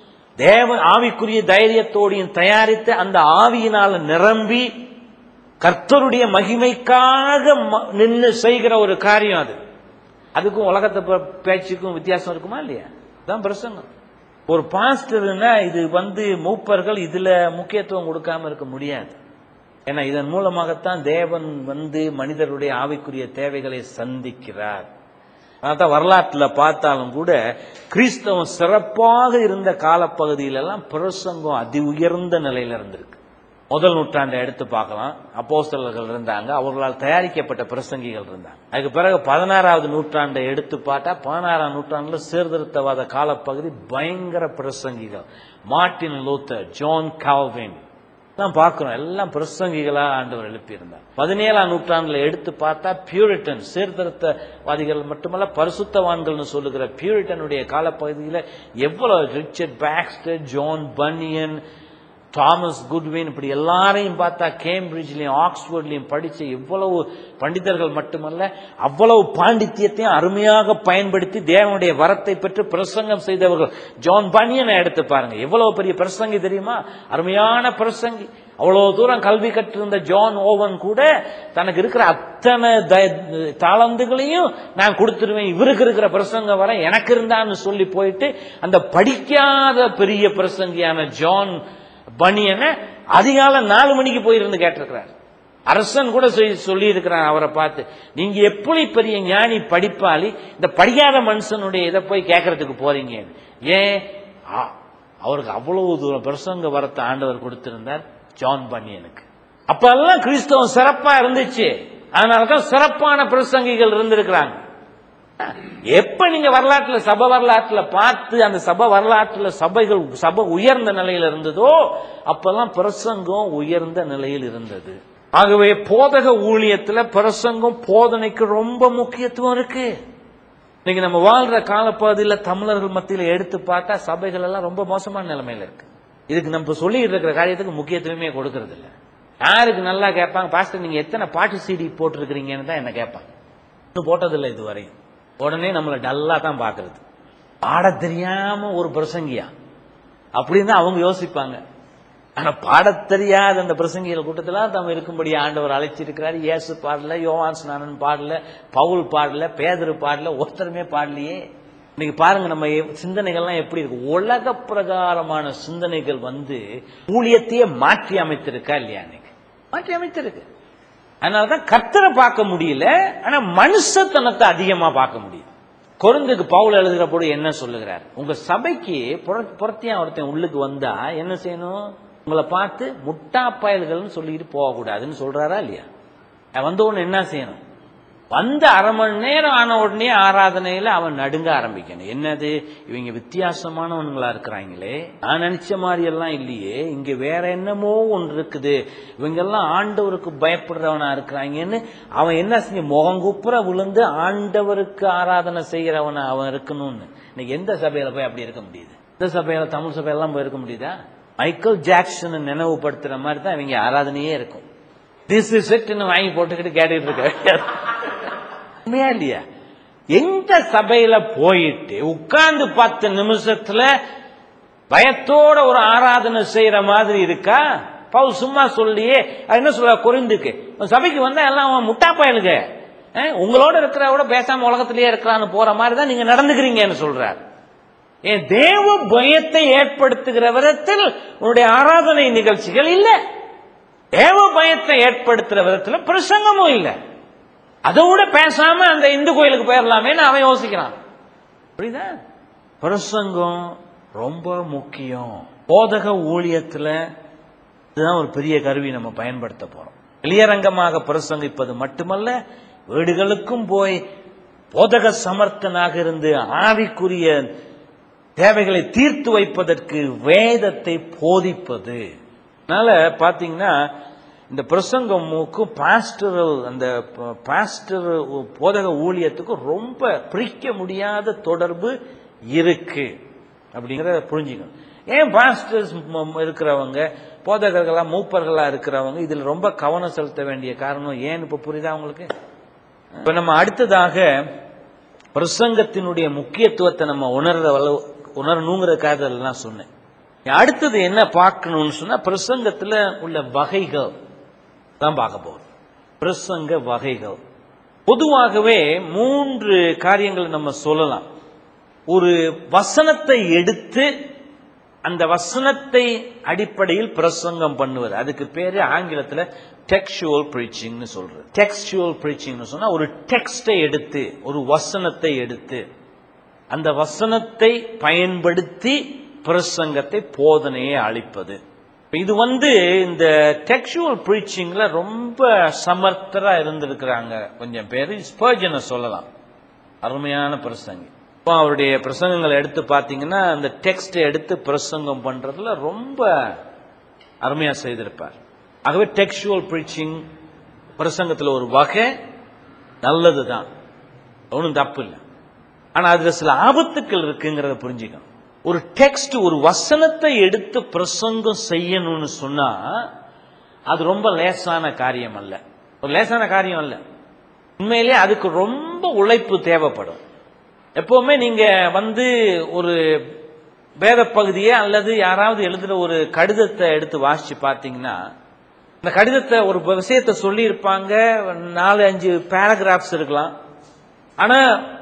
தேவ ஆவிக்குரிய தைரியத்தோடையும் தயாரித்து அந்த ஆவியினால நிரம்பி கர்த்தருடைய மகிமைக்காக ம- நின்னு செய்கிற ஒரு காரியம் அது அதுக்கும் உலகத்தை ப- பேச்சுக்கும் வித்தியாசம் இருக்குமா இல்லையா தான் பிரசங்கம் ஒரு பாஸ்டர்னா இது வந்து மூப்பர்கள் இதுல முக்கியத்துவம் கொடுக்காம இருக்க முடியாது ஏன்னா இதன் மூலமாகத்தான் தேவன் வந்து மனிதருடைய ஆவிக்குரிய தேவைகளை சந்திக்கிறார் அதான் வரலாற்றுல பார்த்தாலும் கூட கிறிஸ்தவம் சிறப்பாக இருந்த காலப்பகுதியில எல்லாம் பிரசங்கம் அதி உயர்ந்த நிலையில இருந்திருக்கு முதல் நூற்றாண்டை எடுத்து பார்க்கலாம் அப்போஸ்தலர்கள் இருந்தாங்க அவர்களால் தயாரிக்கப்பட்ட பிரசங்கிகள் இருந்தாங்க அதுக்கு பிறகு பதினாறாவது நூற்றாண்டை எடுத்து பார்த்தா பதினாறாம் நூற்றாண்டுல சீர்திருத்தவாத காலப்பகுதி பயங்கர பிரசங்கிகள் மார்ட்டின் லூத்தர் ஜான் கால்வின் தான் பார்க்கிறோம் எல்லாம் பிரசங்கிகளா ஆண்டவர் எழுப்பியிருந்தார் பதினேழாம் நூற்றாண்டுல எடுத்து பார்த்தா பியூரிட்டன் சீர்திருத்தவாதிகள் மட்டுமல்ல பரிசுத்தவான்கள்னு சொல்லுகிற பியூரிட்டனுடைய காலப்பகுதியில் எவ்வளவு Richard Baxter John Bunyan Thomas Goodwin இப்படி எல்லாரையும் பார்த்தா கேம்பிரிட்ஜ்லயும் ஆக்ஸ்போர்ட்லயும் படிச்ச எவ்வளவு பண்டிதர்கள் மட்டுமல்ல அவ்வளவு பாண்டித்தியத்தையும் அருமையாக பயன்படுத்தி தேவனுடைய வரத்தை பெற்று பிரசங்கம் செய்தவர்கள் ஜான் பனியனை எடுத்து பாருங்க எவ்வளவு பெரிய பிரசங்கி தெரியுமா அருமையான பிரசங்கி அவ்வளவு தூரம் கல்வி கற்றிருந்த ஜான் ஓவன் கூட தனக்கு இருக்கிற அத்தனை த- தாளந்துகளையும் நான் கொடுத்துருவேன் இவருக்கு இருக்கிற பிரசங்கம் வர எனக்கு இருந்தான்னு சொல்லி போயிட்டு அந்த படிக்காத பெரிய பிரசங்கியான ஜான் பனியனை அதிகாலை நாலு மணிக்கு போயிருந்து கேட்டிருக்கிறார் அரசன் கூட சொல்லி இருக்கிறான் அவரை பார்த்து நீங்க எப்படி பெரிய ஞானி படிப்பாளி இந்த படிக்காத மனுஷனுடைய இதை போய் கேட்கறதுக்கு போறீங்க ஏன் ஆ- அவருக்கு அவ்வளவு தூரம் பிரசங்க வரத்தை ஆண்டவர் கொடுத்திருந்தார் ஜான் பனியனுக்கு அப்பெல்லாம் கிறிஸ்தவம் சிறப்பா இருந்துச்சு அதனாலதான் சிறப்பான பிரசங்கிகள் இருந்திருக்கிறாங்க எப்ப நீங்க வரலாற்றுல சபை வரலாற்றுல பார்த்து அந்த சபை வரலாற்றுல சபைகள் சபை உயர்ந்த நிலையில் இருந்ததோ அப்பெல்லாம் பிரசங்கம் உயர்ந்த நிலையில் இருந்தது ஆகவே போதக ஊழியத்துல பிரசங்கம் போதனைக்கு ரொம்ப முக்கியத்துவம் இருக்கு இன்னைக்கு நம்ம வாழ்ற காலப்பகுதியில் தமிழர்கள் மத்தியில் எடுத்து பார்த்தா சபைகள் எல்லாம் ரொம்ப மோசமான நிலைமையில இருக்கு இதுக்கு நம்ம சொல்லிட்டு இருக்கிற காரியத்துக்கு முக்கியத்துவமே கொடுக்கறது இல்ல யாருக்கு நல்லா கேட்பாங்க பாஸ்டர் நீங்க எத்தனை பாட்டு சீடி போட்டிருக்கிறீங்கன்னு தான் என்ன கேட்பாங்க இன்னும் போட்டதில்லை இதுவரையும் உடனே நம்மளை டல்லா தான் பாக்குறது பாட தெரியாம ஒரு பிரசங்கியா அப்படின்னு தான் அவங்க யோசிப்பாங்க ஆனா பாடத் தெரியாத அந்த பிரசங்கிகள் கூட்டத்துல தம் இருக்கும்படி ஆண்டவர் அழைச்சிருக்கிறார் இயேசு பாடல யோவான் ஸ்நானன் பாடல பவுல் பாடல பேதரு பாடல ஒருத்தருமே பாடலையே இன்னைக்கு பாருங்க நம்ம எ- சிந்தனைகள்லாம் எப்படி இருக்கு உலக பிரகாரமான சிந்தனைகள் வந்து ஊழியத்தையே மாற்றி அமைத்திருக்கா இல்லையா இன்னைக்கு மாற்றி அமைத்திருக்கு அதனாலதான் கர்த்தரை பார்க்க முடியல ஆனா மனுஷத்தனத்தை அதிகமா பார்க்க முடியும் கொருந்துக்கு பவுல் எழுதுகிற போது என்ன சொல்லுகிறார் உங்க சபைக்கு புற- புறத்தியா ஒருத்தன் உள்ளுக்கு வந்தா என்ன செய்யணும் உங்களை பார்த்து முட்டா பயல்கள்னு சொல்லிட்டு போகக்கூடாதுன்னு சொல்றாரா இல்லையா அவன் வந்த உடனே என்ன செய்யணும் வந்த அரை மணி நேரம் ஆன உடனே ஆராதனையில அவன் நடுங்க ஆரம்பிக்கணும் என்னது இவங்க வித்தியாசமானவனுங்களா இருக்கிறாங்களே நான் நினைச்ச மாதிரி எல்லாம் இல்லையே இங்க வேற என்னமோ ஒன்று இருக்குது இவங்க எல்லாம் ஆண்டவருக்கு பயப்படுறவனா இருக்கிறாங்கன்னு அவன் என்ன செஞ்சு முகங்குப்புற விழுந்து ஆண்டவருக்கு ஆராதனை செய்யறவனா அவன் இருக்கணும்னு இன்னைக்கு எந்த சபையில போய் அப்படி இருக்க முடியுது இந்த சபையில தமிழ் சபையெல்லாம் போய் இருக்க முடியுதா மைக்கேல் ஜாக்சன் நினைவுபடுத்துற மாதிரி தான் இவங்க ஆராதனையே இருக்கும் திஸ் இஸ் இட்னு வாங்கி போட்டுக்கிட்டு கேட்டுக்கிட்டு இருக்க உண்மையா இல்லையா எந்த சபையில போயிட்டு உட்கார்ந்து பத்து நிமிஷத்துல பயத்தோட ஒரு ஆராதனை செய்யற மாதிரி இருக்கா பவுல் சும்மா சொல்லியே அது என்ன சொல்ற குறைந்துக்கு சபைக்கு வந்தா எல்லாம் அவன் முட்டா பயலுங்க அஹ், உங்களோட இருக்கிற விட பேசாம உலகத்திலேயே இருக்கிறான்னு போற மாதிரி தான் நீங்க நடந்துக்கிறீங்கன்னு சொல்றார் ஏன் தேவ பயத்தை ஏற்படுத்துகிற விதத்தில் உன்னுடைய ஆராதனை நிகழ்ச்சிகள் இல்ல தேவ பயத்தை ஏற்படுத்துற விதத்தில் பிரசங்கமும் இல்லை அதோட பேசாம அந்த இந்து கோயிலுக்கு போயிடலாமேன்னு அவன் யோசிக்கிறான் புரியுதா பிரசங்கம் ரொம்ப முக்கியம் போதக ஊழியத்துல இதுதான் ஒரு பெரிய கருவி நம்ம பயன்படுத்த போறோம் வெளியரங்கமாக பிரசங்கிப்பது மட்டுமல்ல வீடுகளுக்கும் போய் போதக சமர்த்தனாக இருந்து ஆவிக்குரிய தேவைகளை தீர்த்து வைப்பதற்கு வேதத்தை போதிப்பது அதனால பாத்தீங்கன்னா இந்த பிரசங்கமுக்கும் பாஸ்டரல் அந்த பாஸ்டர் போதக ஊழியத்துக்கும் ரொம்ப பிரிக்க முடியாத தொடர்பு இருக்கு அப்படிங்கிறத புரிஞ்சுக்கணும் ஏன் பாஸ்டர்ஸ் இருக்கிறவங்க போதகர்களா மூப்பர்களா இருக்கிறவங்க இதுல ரொம்ப கவனம் செலுத்த வேண்டிய காரணம் ஏன் இப்ப புரியுதா உங்களுக்கு இப்ப நம்ம அடுத்ததாக பிரசங்கத்தினுடைய முக்கியத்துவத்தை நம்ம உணர்ற அளவு உணரணுங்கிறதுக்காக நான் சொன்னேன் அடுத்தது என்ன பார்க்கணும்னு சொன்னா பிரசங்கத்துல உள்ள வகைகள் தான் பார்க்க போறோம் பிரசங்க வகைகள் பொதுவாகவே மூன்று காரியங்களை நம்ம சொல்லலாம் ஒரு வசனத்தை எடுத்து அந்த வசனத்தை அடிப்படையில் பிரசங்கம் பண்ணுவது அதுக்கு பேரு ஆங்கிலத்துல டெக்ஸ்டுவல் பிரீச்சிங்னு சொல்றது டெக்ஸ்டுவல் பிரீச்சிங்னு சொன்னா ஒரு டெக்ஸ்டை எடுத்து ஒரு வசனத்தை எடுத்து அந்த வசனத்தை பயன்படுத்தி பிரசங்கத்தை போதனையை அளிப்பது இது வந்து இந்த டெக்ஸ்டுவல் பிரீச்சிங்ல ரொம்ப சமர்த்தரா இருந்திருக்கிறாங்க கொஞ்சம் பேர் ஸ்பர்ஜனை சொல்லலாம் அருமையான பிரசங்கி இப்போ அவருடைய பிரசங்கங்களை எடுத்து பார்த்தீங்கன்னா அந்த டெக்ஸ்டை எடுத்து பிரசங்கம் பண்றதுல ரொம்ப அருமையா செய்திருப்பார் ஆகவே டெக்ஸ்டுவல் பிரீச்சிங் பிரசங்கத்தில் ஒரு வகை நல்லது தான் ஒன்றும் தப்பு இல்லை ஆனா அதுல சில ஆபத்துக்கள் இருக்குங்கிறத புரிஞ்சுக்கணும் ஒரு டெக்ஸ்ட் ஒரு வசனத்தை எடுத்து பிரசங்கம் செய்யணும்னு சொன்னா அது ரொம்ப லேசான காரியம் அல்ல ஒரு லேசான காரியம் அல்ல உண்மையிலே அதுக்கு ரொம்ப உழைப்பு தேவைப்படும் எப்பவுமே நீங்க வந்து ஒரு வேத பகுதியை அல்லது யாராவது எழுதுற ஒரு கடிதத்தை எடுத்து வாசிச்சு பார்த்தீங்கன்னா இந்த கடிதத்தை ஒரு விஷயத்தை சொல்லி இருப்பாங்க நாலு அஞ்சு பேராகிராஃப்ஸ் இருக்கலாம் ஆனா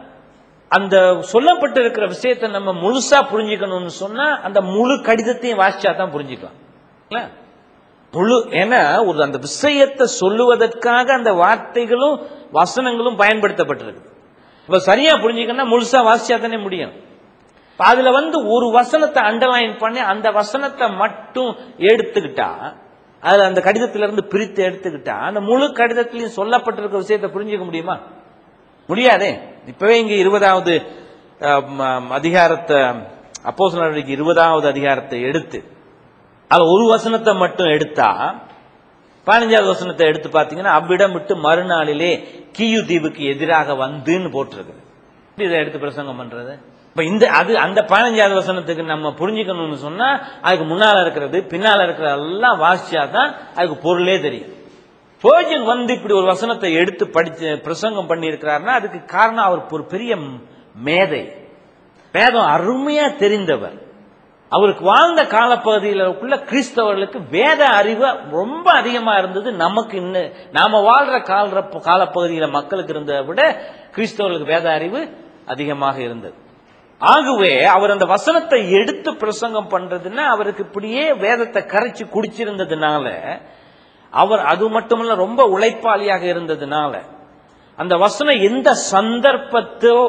அந்த சொல்லப்பட்டிருக்கிற விஷயத்தை நம்ம முழுசா புரிஞ்சுக்கணும்னு சொன்னா அந்த முழு கடிதத்தையும் வாசிச்சா தான் புரிஞ்சுக்கலாம் முழு ஏன்னா ஒரு அந்த விஷயத்தை சொல்லுவதற்காக அந்த வார்த்தைகளும் வசனங்களும் பயன்படுத்தப்பட்டிருக்கு இப்ப சரியா புரிஞ்சுக்கணும்னா முழுசா வாசிச்சா தானே முடியும் அதுல வந்து ஒரு வசனத்தை அண்டர்லைன் பண்ணி அந்த வசனத்தை மட்டும் எடுத்துக்கிட்டா அதுல அந்த கடிதத்திலிருந்து பிரித்து எடுத்துக்கிட்டா அந்த முழு கடிதத்திலையும் சொல்லப்பட்டிருக்க விஷயத்தை புரிஞ்சுக்க முடியுமா முடியாதே இப்பவே இங்க இருபதாவது அதிகாரத்தை அப்போ இருபதாவது அதிகாரத்தை எடுத்து அதுல ஒரு வசனத்தை மட்டும் எடுத்தா பதினஞ்சாவது வசனத்தை எடுத்து பாத்தீங்கன்னா அவ்விடம் விட்டு மறுநாளிலே கீயு தீவுக்கு எதிராக வந்துன்னு போட்டிருக்குது இதை எடுத்து பிரசங்கம் பண்றது இப்ப இந்த அது அந்த பதினஞ்சாவது வசனத்துக்கு நம்ம புரிஞ்சுக்கணும்னு சொன்னா அதுக்கு முன்னால இருக்கிறது பின்னால இருக்கிறதெல்லாம் வாசிச்சாதான் அதுக்கு பொருளே தெரியும் பேர்ஜன் வந்து இப்படி ஒரு வசனத்தை எடுத்து படிச்சு பிரசங்கம் பண்ணி இருக்கிறாருன்னா அதுக்கு காரணம் அவர் ஒரு பெரிய மேதை வேதம் அருமையா தெரிந்தவர் அவருக்கு வாழ்ந்த காலப்பகுதியிலுள்ள கிறிஸ்தவர்களுக்கு வேத அறிவு ரொம்ப அதிகமா இருந்தது நமக்கு இன்னும் நாம வாழ்ற கால காலப்பகுதியில மக்களுக்கு இருந்ததை விட கிறிஸ்தவர்களுக்கு வேத அறிவு அதிகமாக இருந்தது ஆகவே அவர் அந்த வசனத்தை எடுத்து பிரசங்கம் பண்றதுன்னா அவருக்கு இப்படியே வேதத்தை கரைச்சு குடிச்சிருந்ததுனால அவர் அது மட்டுமல்ல ரொம்ப உழைப்பாளியாக இருந்ததுனால அந்த வசனம் எந்த சந்தர்ப்பத்தில்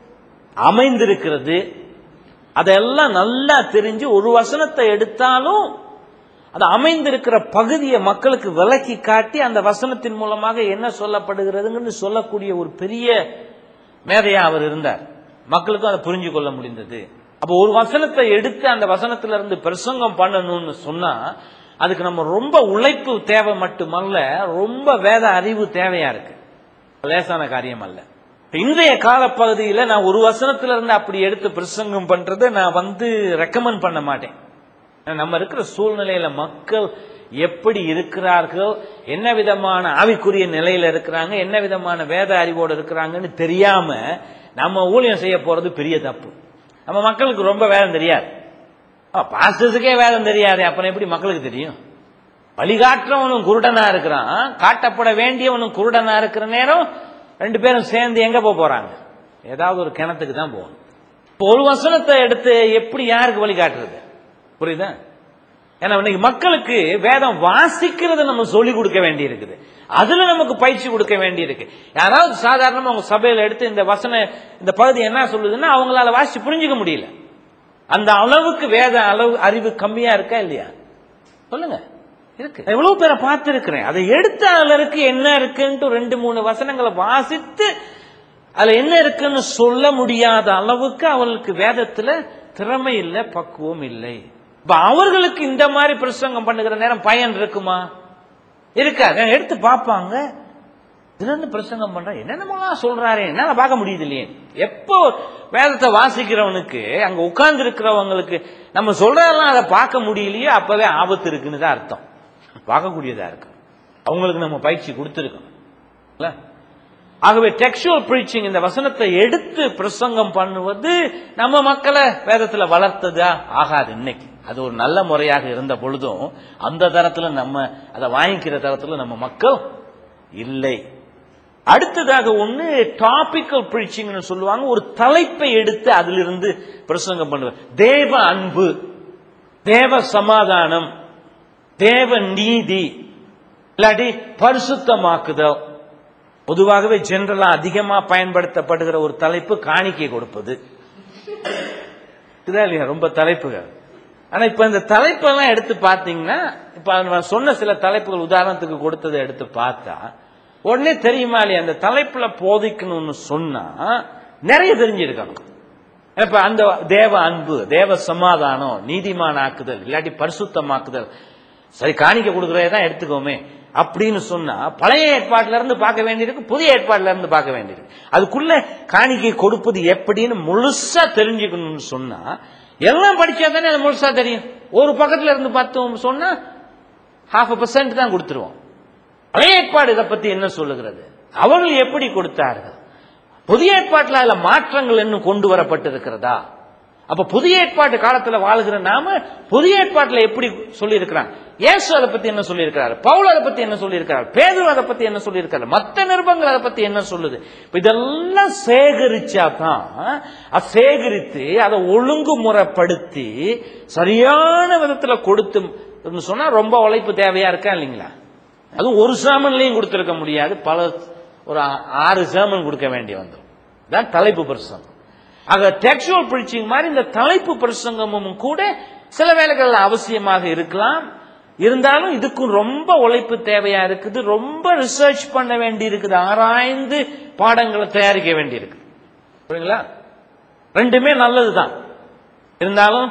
அமைந்திருக்கிறது அதெல்லாம் நல்லா தெரிஞ்சு ஒரு வசனத்தை எடுத்தாலும் அது அமைந்திருக்கிற பகுதியை மக்களுக்கு விலக்கி காட்டி அந்த வசனத்தின் மூலமாக என்ன சொல்லப்படுகிறதுன்னு சொல்லக்கூடிய ஒரு பெரிய மேதையா அவர் இருந்தார் மக்களுக்கும் அதை புரிஞ்சு கொள்ள முடிந்தது அப்போ ஒரு வசனத்தை எடுத்து அந்த வசனத்துல இருந்து பிரசங்கம் பண்ணணும்னு சொன்னா அதுக்கு நம்ம ரொம்ப உழைப்பு தேவை மட்டுமல்ல ரொம்ப வேத அறிவு தேவையா இருக்கு லேசான காரியம் அல்ல இன்றைய காலப்பகுதியில் நான் ஒரு வசனத்துல இருந்து அப்படி எடுத்து பிரசங்கம் பண்றதை நான் வந்து ரெக்கமெண்ட் பண்ண மாட்டேன் நம்ம இருக்கிற சூழ்நிலையில மக்கள் எப்படி இருக்கிறார்கள் என்ன விதமான ஆவிக்குரிய நிலையில இருக்கிறாங்க என்ன விதமான வேத அறிவோடு இருக்கிறாங்கன்னு தெரியாம நம்ம ஊழியம் செய்ய போறது பெரிய தப்பு நம்ம மக்களுக்கு ரொம்ப வேதம் தெரியாது பாஸ்டர்ஸுக்கே வேதம் தெரியாது அப்புறம் எப்படி மக்களுக்கு தெரியும் வழிகாட்டுறவனும் குருடனா இருக்கிறான் காட்டப்பட வேண்டியவனும் குருடனா இருக்கிற நேரம் ரெண்டு பேரும் சேர்ந்து எங்க போக போறாங்க ஏதாவது ஒரு கிணத்துக்கு தான் போகணும் இப்போ ஒரு வசனத்தை எடுத்து எப்படி யாருக்கு வழிகாட்டுறது புரியுதா ஏன்னா இன்னைக்கு மக்களுக்கு வேதம் வாசிக்கிறது நம்ம சொல்லி கொடுக்க வேண்டி இருக்குது அதுல நமக்கு பயிற்சி கொடுக்க வேண்டி இருக்கு யாராவது சாதாரணமா உங்க சபையில எடுத்து இந்த வசன இந்த பகுதி என்ன சொல்லுதுன்னா அவங்களால வாசிச்சு புரிஞ்சுக்க முடியல அந்த அளவுக்கு வேத அளவு அறிவு கம்மியா இருக்கா இல்லையா சொல்லுங்க இருக்கு எவ்வளவு பேரை பார்த்து இருக்கிறேன் அதை எடுத்த அளவுக்கு என்ன இருக்குன்ட்டு ரெண்டு மூணு வசனங்களை வாசித்து அதுல என்ன இருக்குன்னு சொல்ல முடியாத அளவுக்கு அவளுக்கு வேதத்துல திறமை இல்லை பக்குவம் இல்லை இப்ப அவர்களுக்கு இந்த மாதிரி பிரசங்கம் பண்ணுகிற நேரம் பயன் இருக்குமா இருக்காது எடுத்து பார்ப்பாங்க இதுல இருந்து பிரசங்கம் பண்ற என்னென்னலாம் சொல்றாரு என்னால பார்க்க முடியுது இல்லையே எப்போ வேதத்தை வாசிக்கிறவனுக்கு அங்க உட்கார்ந்து இருக்கிறவங்களுக்கு நம்ம சொல்றதெல்லாம் அதை பார்க்க முடியலையோ அப்பவே ஆபத்து இருக்குன்னு தான் அர்த்தம் பார்க்கக்கூடியதா இருக்கு அவங்களுக்கு நம்ம பயிற்சி கொடுத்துருக்கோம் இல்ல? ஆகவே டெக்ஸ்டுவல் பிரீச்சிங் இந்த வசனத்தை எடுத்து பிரசங்கம் பண்ணுவது நம்ம மக்களை வேதத்துல வளர்த்ததா ஆகாது இன்னைக்கு அது ஒரு நல்ல முறையாக இருந்த பொழுதும் அந்த தரத்துல நம்ம அதை வாங்கிக்கிற தரத்துல நம்ம மக்கள் இல்லை அடுத்ததாக ஒண்ணு டாபிக்கல் பிரீச்சிங்னு சொல்லுவாங்க ஒரு தலைப்பை எடுத்து அதிலிருந்து பிரசங்கம் பண்ணுவது தேவ அன்பு தேவ சமாதானம் தேவ நீதி இல்லாட்டி பரிசுத்தமாக்குதல் பொதுவாகவே ஜெனரலா அதிகமா பயன்படுத்தப்படுகிற ஒரு தலைப்பு காணிக்கை கொடுப்பது இருக்குதா இல்லையா ரொம்ப தலைப்புகள் ஆனா இப்ப இந்த தலைப்பெல்லாம் எடுத்து பார்த்தீங்கன்னா இப்ப நான் சொன்ன சில தலைப்புகள் உதாரணத்துக்கு கொடுத்ததை எடுத்து பார்த்தா உடனே தெரியுமா இல்லையா அந்த தலைப்புல போதிக்கணும்னு சொன்னா நிறைய தெரிஞ்சிருக்கணும் இப்ப அந்த தேவ அன்பு தேவ சமாதானம் நீதிமான் ஆக்குதல் இல்லாட்டி பரிசுத்தமாக்குதல் சரி காணிக்க கொடுக்கறதே தான் எடுத்துக்கோமே அப்படின்னு சொன்னா பழைய ஏற்பாட்டுல இருந்து பார்க்க வேண்டியிருக்கு புதிய ஏற்பாட்டுல இருந்து பார்க்க வேண்டியிருக்கு அதுக்குள்ள காணிக்கை கொடுப்பது எப்படின்னு முழுசா தெரிஞ்சுக்கணும்னு சொன்னா எல்லாம் படிச்சா தானே அது முழுசா தெரியும் ஒரு பக்கத்துல இருந்து பார்த்தோம் சொன்னா ஹாஃப் பர்சன்ட் தான் கொடுத்துருவோம் பழைய ஏற்பாடு இதை பத்தி என்ன சொல்லுகிறது அவர்கள் எப்படி கொடுத்தார்கள் புதிய ஏற்பாட்டில் அதுல மாற்றங்கள் இன்னும் கொண்டு வரப்பட்டிருக்கிறதா அப்ப புதிய ஏற்பாட்டு காலத்துல வாழுகிற நாம புதிய ஏற்பாட்டுல எப்படி சொல்லி இருக்கிறாங்க இயேசு அதை பத்தி என்ன சொல்லி இருக்கிறார் பவுல் அதை பத்தி என்ன சொல்லி இருக்கிறார் பேதுரு அதை பத்தி என்ன சொல்லி இருக்காரு மத்த நிருபங்கள் அதை பத்தி என்ன சொல்லுது இப்ப இதெல்லாம் சேகரிச்சா தான் அதை சேகரித்து அதை ஒழுங்குமுறைப்படுத்தி சரியான விதத்துல கொடுத்து சொன்னா ரொம்ப உழைப்பு தேவையா இருக்கா இல்லைங்களா அதுவும் ஒரு சாமன்லையும் கொடுத்திருக்க முடியாது பல ஒரு ஆறு சாமன் கொடுக்க வேண்டி வந்துடும் தான் தலைப்பு பிரசங்கம் ஆக டெக்ஸ்டுவல் பிரீச்சிங் மாதிரி இந்த தலைப்பு பிரசங்கமும் கூட சில வேலைகள் அவசியமாக இருக்கலாம் இருந்தாலும் இதுக்கும் ரொம்ப உழைப்பு தேவையா இருக்குது ரொம்ப ரிசர்ச் பண்ண வேண்டி இருக்குது ஆராய்ந்து பாடங்களை தயாரிக்க வேண்டி இருக்கு புரியுங்களா ரெண்டுமே நல்லதுதான் இருந்தாலும்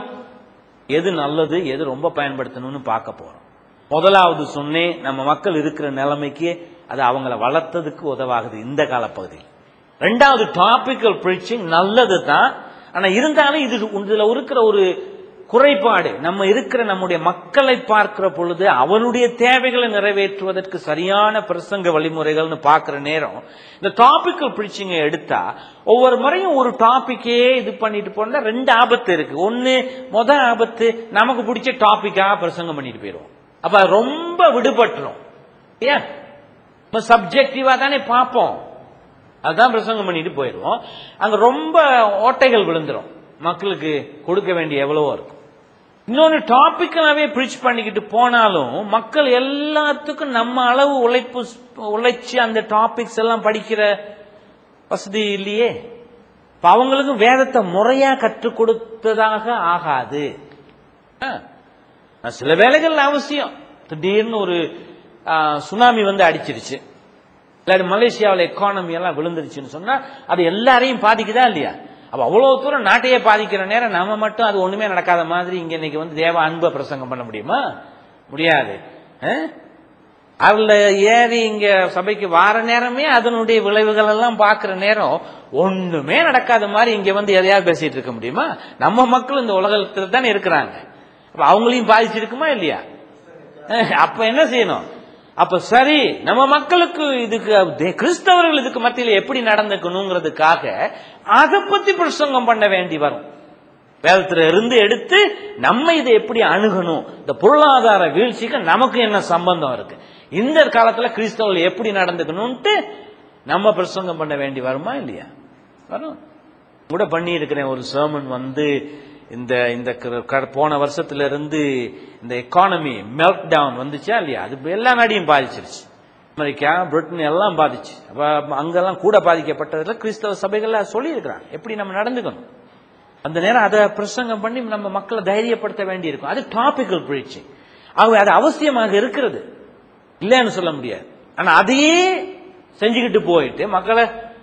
எது நல்லது எது ரொம்ப பயன்படுத்தணும்னு பார்க்க போறோம் முதலாவது சொன்னேன் நம்ம மக்கள் இருக்கிற நிலைமைக்கு அது அவங்கள வளர்த்ததுக்கு உதவாகுது இந்த காலப்பகுதியில் ரெண்டாவது டாபிக்கல் பிரீச்சிங் நல்லது தான் ஆனா இருந்தாலும் இது இதுல இருக்கிற ஒரு குறைபாடு நம்ம இருக்கிற நம்முடைய மக்களை பார்க்கிற பொழுது அவனுடைய தேவைகளை நிறைவேற்றுவதற்கு சரியான பிரசங்க வழிமுறைகள்னு பார்க்கிற நேரம் இந்த டாபிக்கல் பிரீச்சிங்கை எடுத்தா ஒவ்வொரு முறையும் ஒரு டாபிக்கே இது பண்ணிட்டு போனா ரெண்டு ஆபத்து இருக்கு ஒன்னு முத ஆபத்து நமக்கு பிடிச்ச டாபிக்கா பிரசங்கம் பண்ணிட்டு போயிடுவோம் அப்ப ரொம்ப விடுபட்டுரும் ஏன் சப்ஜெக்டிவா தானே பார்ப்போம் அதுதான் பிரசங்கம் பண்ணிட்டு போயிடுவோம் அங்க ரொம்ப ஓட்டைகள் விழுந்துரும் மக்களுக்கு கொடுக்க வேண்டிய எவ்வளவோ இருக்கும் இன்னொன்னு டாபிக்கலாவே பிரிச் பண்ணிக்கிட்டு போனாலும் மக்கள் எல்லாத்துக்கும் நம்ம அளவு உழைப்பு உழைச்சி அந்த டாபிக்ஸ் எல்லாம் படிக்கிற வசதி இல்லையே இப்ப அவங்களுக்கும் வேதத்தை முறையா கற்றுக் கொடுத்ததாக ஆகாது சில வேலைகள் அவசியம் திடீர்னு ஒரு சுனாமி வந்து அடிச்சிருச்சு இல்லாட்டி மலேசியாவில் எக்கானமி எல்லாம் விழுந்துருச்சுன்னு சொன்னா அது எல்லாரையும் பாதிக்குதா இல்லையா அப்ப அவ்வளவு தூரம் நாட்டையே பாதிக்கிற நேரம் நம்ம மட்டும் அது ஒண்ணுமே நடக்காத மாதிரி இங்க இன்னைக்கு வந்து தேவ அன்பை பிரசங்கம் பண்ண முடியுமா முடியாது அதுல ஏறி இங்க சபைக்கு வார நேரமே அதனுடைய விளைவுகள் எல்லாம் பாக்குற நேரம் ஒண்ணுமே நடக்காத மாதிரி இங்க வந்து எதையாவது பேசிட்டு இருக்க முடியுமா நம்ம மக்கள் இந்த உலகத்துல தானே இருக்கிறாங்க அப்ப அவங்களையும் பாதிச்சிருக்குமா இல்லையா அப்ப என்ன செய்யணும் அப்ப சரி நம்ம மக்களுக்கு இதுக்கு கிறிஸ்தவர்கள் இதுக்கு மத்தியில் எப்படி நடந்துக்கணுங்கிறதுக்காக அதை பத்தி பிரசங்கம் பண்ண வேண்டி வரும் வேதத்துல இருந்து எடுத்து நம்ம இதை எப்படி அணுகணும் இந்த பொருளாதார வீழ்ச்சிக்கு நமக்கு என்ன சம்பந்தம் இருக்கு இந்த காலத்துல கிறிஸ்தவர்கள் எப்படி நடந்துக்கணும்ட்டு நம்ம பிரசங்கம் பண்ண வேண்டி வருமா இல்லையா வரும் கூட பண்ணி இருக்கிறேன் ஒரு சர்மன் வந்து இந்த இந்த போன வருஷத்துல இருந்து இந்த எக்கானமி மெல்ட் டவுன் வந்துச்சா இல்லையா அது எல்லா நாடையும் பாதிச்சிருச்சு அமெரிக்கா பிரிட்டன் எல்லாம் பாதிச்சு அப்ப அங்கெல்லாம் கூட பாதிக்கப்பட்டதுல கிறிஸ்தவ சபைகள்ல சொல்லி இருக்கிறாங்க எப்படி நம்ம நடந்துக்கணும் அந்த நேரம் அதை பிரசங்கம் பண்ணி நம்ம மக்களை தைரியப்படுத்த வேண்டி இருக்கும் அது டாபிக்கல் பிரீச்சிங் ஆகவே அது அவசியமாக இருக்கிறது இல்லைன்னு சொல்ல முடியாது ஆனா அதையே செஞ்சுக்கிட்டு போயிட்டு மக்களை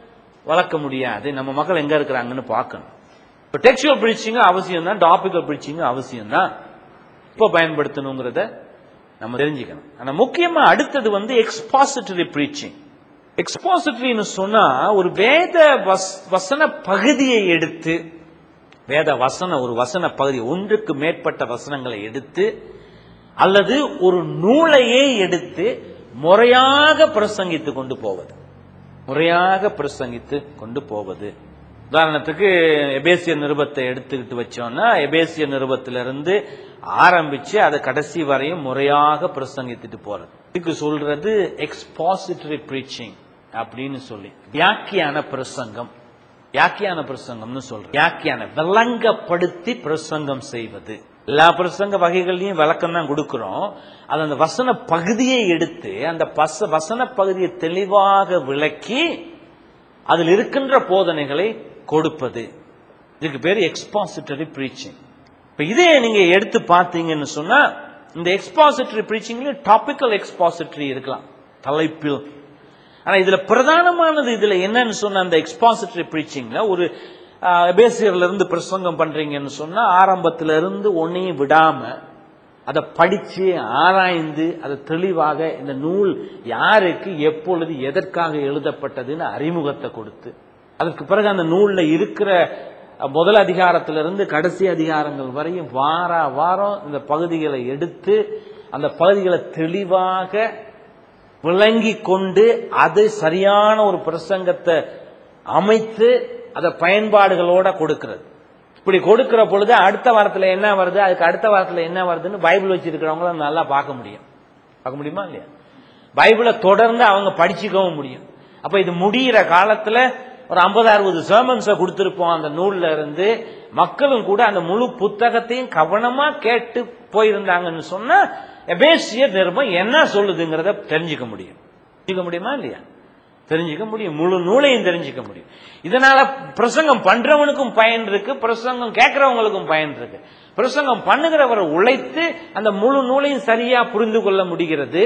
வளர்க்க முடியாது நம்ம மக்கள் எங்க இருக்கிறாங்கன்னு பார்க்கணும் இப்போ டெக்ஸ்டுவல் பிரீச்சிங் அவசியம் தான் டாபிக்கல் பிரீச்சிங் அவசியம் தான் இப்போ பயன்படுத்தணுங்கிறத நம்ம தெரிஞ்சுக்கணும் ஆனா முக்கியமா அடுத்தது வந்து எக்ஸ்பாசிட்டரி பிரீச்சிங் எக்ஸ்பாசிட்டரின்னு சொன்னா ஒரு வேத வஸ்- வசன பகுதியை எடுத்து வேத வசன ஒரு வசன பகுதி ஒன்றுக்கு மேற்பட்ட வசனங்களை எடுத்து அல்லது ஒரு நூலையே எடுத்து முறையாக பிரசங்கித்து கொண்டு போவது முறையாக பிரசங்கித்து கொண்டு போவது உதாரணத்துக்கு எபேசிய நிருபத்தை எடுத்துக்கிட்டு வச்சோம்னா எபேசிய நிருபத்திலிருந்து ஆரம்பிச்சு அதை கடைசி வரையும் முறையாக பிரசங்கித்துட்டு போறது இதுக்கு சொல்றது எக்ஸ்பாசிட்டரி பிரீச்சிங் அப்படின்னு சொல்லி வியாக்கியான பிரசங்கம் வியாக்கியான பிரசங்கம்னு சொல்றோம் வியாக்கியான விளங்கப்படுத்தி பிரசங்கம் செய்வது எல்லா பிரசங்க வகைகள்லயும் விளக்கம் தான் கொடுக்கிறோம் அது அந்த வசன பகுதியை எடுத்து அந்த பச வசன பகுதியை தெளிவாக விளக்கி அதில் இருக்கின்ற போதனைகளை கொடுப்பது இதுக்கு பேர் எக்ஸ்பாசிட்டரி பிரீச்சிங் இப்ப இதே நீங்க எடுத்து பார்த்தீங்கன்னு சொன்னா இந்த எக்ஸ்பாசிட்டரி பிரீச்சிங்ல டாபிக்கல் எக்ஸ்பாசிட்டரி இருக்கலாம் தலைப்பில் ஆனா இதுல பிரதானமானது இதுல என்னன்னு சொன்ன அந்த எக்ஸ்பாசிட்டரி பிரீச்சிங்ல ஒரு ஆஹ், எபேசியர்ல இருந்து பிரசங்கம் பண்றீங்கன்னு சொன்னா ஆரம்பத்துல இருந்து ஒன்னையும் விடாம அதை படிச்சு ஆராய்ந்து அதை தெளிவாக இந்த நூல் யாருக்கு எப்பொழுது எதற்காக எழுதப்பட்டதுன்னு அறிமுகத்தை கொடுத்து அதற்கு பிறகு அந்த நூல்ல இருக்கிற அஹ், முதல் அதிகாரத்திலிருந்து கடைசி அதிகாரங்கள் வரையும் வார வாரம் இந்த பகுதிகளை எடுத்து அந்த பகுதிகளை தெளிவாக விளங்கி கொண்டு அது சரியான ஒரு பிரசங்கத்தை அமைத்து அதை பயன்பாடுகளோட கொடுக்கிறது இப்படி கொடுக்கிற பொழுது அடுத்த வாரத்துல என்ன வருது அதுக்கு அடுத்த வாரத்துல என்ன வருதுன்னு பைபிள் வச்சிருக்கிறவங்கள நல்லா பார்க்க முடியும் பார்க்க முடியுமா இல்லையா பைபிளை தொடர்ந்து அவங்க படிச்சுக்கவும் முடியும் அப்ப இது முடியிற காலத்துல ஒரு ஐம்பது அறுபது sermons-அ கொடுத்திருப்போம் அந்த நூல்ல இருந்து மக்களும் கூட அந்த முழு புத்தகத்தையும் கவனமா கேட்டு போயிருந்தாங்கன்னு சொன்னா எபேசிய நிருபம் என்ன சொல்லுதுங்கிறத தெரிஞ்சுக்க முடியும் தெரிஞ்சுக்க முடியுமா இல்லையா தெரிஞ்சுக்க முடியும் முழு நூலையும் தெரிஞ்சுக்க முடியும் இதனால பிரசங்கம் பண்றவனுக்கும் பயன் இருக்கு பிரசங்கம் கேட்கறவங்களுக்கும் பயன் இருக்கு பிரசங்கம் பண்ணுகிறவரை உழைத்து அந்த முழு நூலையும் சரியா புரிந்து கொள்ள முடிகிறது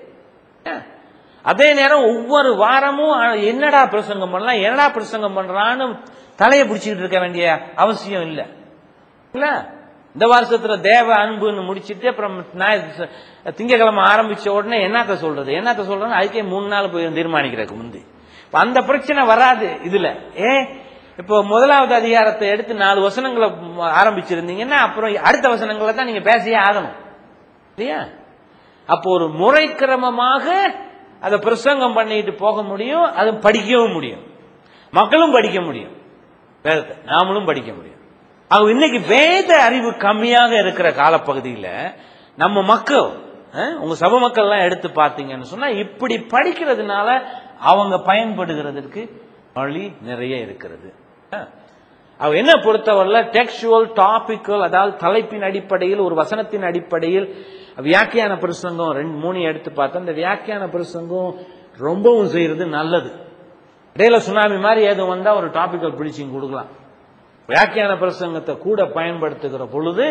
அதே நேரம் ஒவ்வொரு வாரமும் அஹ், என்னடா பிரசங்கம் பண்ணலாம் என்னடா பிரசங்கம் பண்றான்னு தலையை பிடிச்சிக்கிட்டு இருக்க வேண்டிய அவசியம் இல்லை இல்ல இந்த வருஷத்துல தேவ அன்புன்னு முடிச்சிட்டு அப்புறம் ஞாயிறு- திங்கட்கிழமை ஆரம்பிச்ச உடனே என்னத்த சொல்றது என்னத்த சொல்றேன்னு அதுக்கே மூணு நாள் போய் தீர்மானிக்கிறதுக்கு முந்தி இப்ப அந்த பிரச்சனை வராது இதுல ஏ இப்போ முதலாவது அதிகாரத்தை எடுத்து நாலு வசனங்களை ம், ஆரம்பிச்சிருந்தீங்கன்னா அப்புறம் அடுத்த வசனங்களை தான் நீங்க பேசியே ஆகணும் இல்லையா அப்போ ஒரு முறை கிரமமாக அதை பிரசங்கம் பண்ணிட்டு போக முடியும் அதை படிக்கவும் முடியும் மக்களும் படிக்க முடியும் வேதத்தை நாமளும் படிக்க முடியும் அவங்க இன்னைக்கு வேத அறிவு கம்மியாக இருக்கிற காலப்பகுதியில் நம்ம மக்கள் அஹ், உங்க சபை மக்கள்லாம் எடுத்து பார்த்தீங்கன்னு சொன்னா இப்படி படிக்கிறதுனால அவங்க பயன்படுகிறதுக்கு வழி நிறைய இருக்கிறது அஹ். அவ என்ன பொறுத்தவரையில டெக்ஸ்டுவல் டாபிக்கல் அதாவது தலைப்பின் அடிப்படையில் ஒரு வசனத்தின் அடிப்படையில் வியாக்கியான பிரசங்கம் ரெண்டு மூணு எடுத்து பார்த்தா இந்த வியாக்கியான பிரசங்கம் ரொம்பவும் செய்யறது நல்லது இடையில சுனாமி மாதிரி ஏதும் வந்தா ஒரு டாபிக்கல் பிடிச்சிங் கொடுக்கலாம் வியாக்கியான பிரசங்கத்தை கூட பயன்படுத்துகிற பொழுது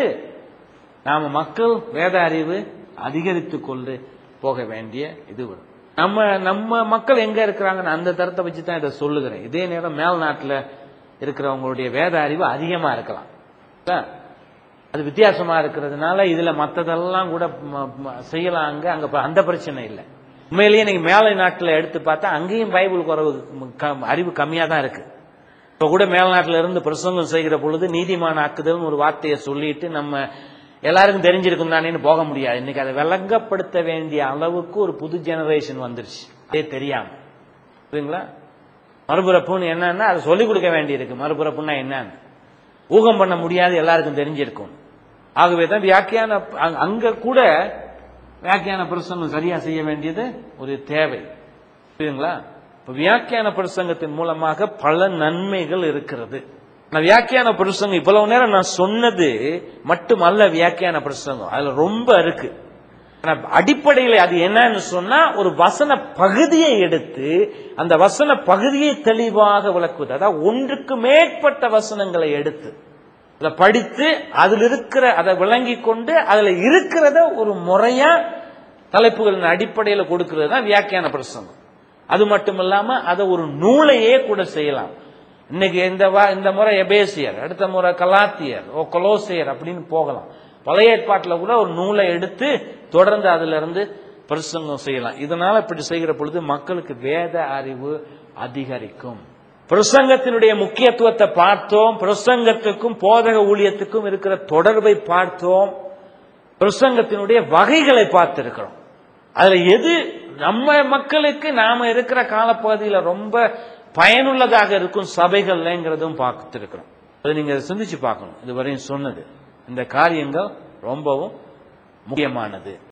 நாம மக்கள் வேத அறிவு அதிகரித்துக் கொண்டு போக வேண்டிய இது வரும் நம்ம நம்ம மக்கள் எங்க இருக்கிறாங்கன்னு அந்த தரத்தை வச்சு தான் இதை சொல்லுகிறேன் இதே நேரம் மேல் நாட்டில் இருக்கிறவங்களுடைய வேத அறிவு அதிகமா இருக்கலாம் இல்ல? அது வித்தியாசமா இருக்கிறதுனால இதுல மத்ததெல்லாம் கூட ம- ம- செய்யலாம் அங்க அங்க ப- அந்த பிரச்சனை இல்லை உண்மையிலேயே நீங்க மேலை நாட்டில் எடுத்து பார்த்தா அங்கேயும் பைபிள் குறவு க- அறிவு கம்மியா தான் இருக்கு இப்ப கூட மேல்நாட்டில இருந்து பிரசங்கம் செய்கிற பொழுது நீதிமான ஆக்குதல்னு ஒரு வார்த்தையை சொல்லிட்டு நம்ம எல்லாருக்கும் தெரிஞ்சிருக்கும் தானேன்னு போக முடியாது இன்னைக்கு அதை விளங்கப்படுத்த வேண்டிய அளவுக்கு ஒரு புது ஜெனரேஷன் வந்துருச்சு அதே தெரியாம புரியுங்களா மறுபிறப்புன்னு என்னன்னா அதை சொல்லிக் கொடுக்க வேண்டியிருக்கு மறுபிறப்புன்னா என்னன்னு ஊகம் பண்ண முடியாது எல்லாருக்கும் தெரிஞ்சிருக்கும் ஆகவே தான் வியாக்கியான அங்க- அங்க கூட வியாக்கியான பிரசங்கம் சரியா செய்ய வேண்டியது ஒரு தேவை புரியுதுங்களா இப்ப வியாக்கியான பிரசங்கத்தின் மூலமாக பல நன்மைகள் இருக்கிறது நான் வியாக்கியான பிரசங்கம் இவ்வளவு நேரம் நான் சொன்னது மட்டுமல்ல வியாக்கியான பிரசங்கம் அதுல ரொம்ப இருக்கு ஆனா அடிப்படையில் அது என்னன்னு சொன்னா ஒரு வசன பகுதியை எடுத்து அந்த வசன பகுதியை தெளிவாக விளக்குவது அதாவது ஒன்றுக்கு மேற்பட்ட வசனங்களை எடுத்து அதை படித்து அதில் இருக்கிற அதை விளங்கி கொண்டு அதுல இருக்கிறத ஒரு முறையா தலைப்புகளின் அடிப்படையில் கொடுக்கிறது தான் வியாக்கியான பிரசங்கம் அது மட்டும் இல்லாம அதை ஒரு நூலையே கூட செய்யலாம் இன்னைக்கு இந்த வா- இந்த முறை எபேசியர் அடுத்த முறை கலாத்தியர் ஓ கொலோசியர் அப்படின்னு போகலாம் பழைய ஏற்பாட்டில் கூட ஒரு நூலை எடுத்து தொடர்ந்து அதுல இருந்து பிரசங்கம் செய்யலாம் இதனால இப்படி செய்கிற பொழுது மக்களுக்கு வேத அறிவு அதிகரிக்கும் பிரசங்கத்தினுடைய முக்கியத்துவத்தை பார்த்தோம் பிரசங்கத்துக்கும் போதக ஊழியத்துக்கும் இருக்கிற தொடர்பை பார்த்தோம் பிரசங்கத்தினுடைய வகைகளை பார்த்திருக்கிறோம் அதுல எது நம்ம மக்களுக்கு நாம இருக்கிற காலப்பகுதியில ரொம்ப பயனுள்ளதாக இருக்கும் சபைகள்ங்கிறதும் பார்த்திருக்கிறோம் அதை நீங்க சிந்திச்சு பார்க்கணும் இதுவரையும் சொன்னது இந்த காரியங்கள் ரொம்பவும் முக்கியமானது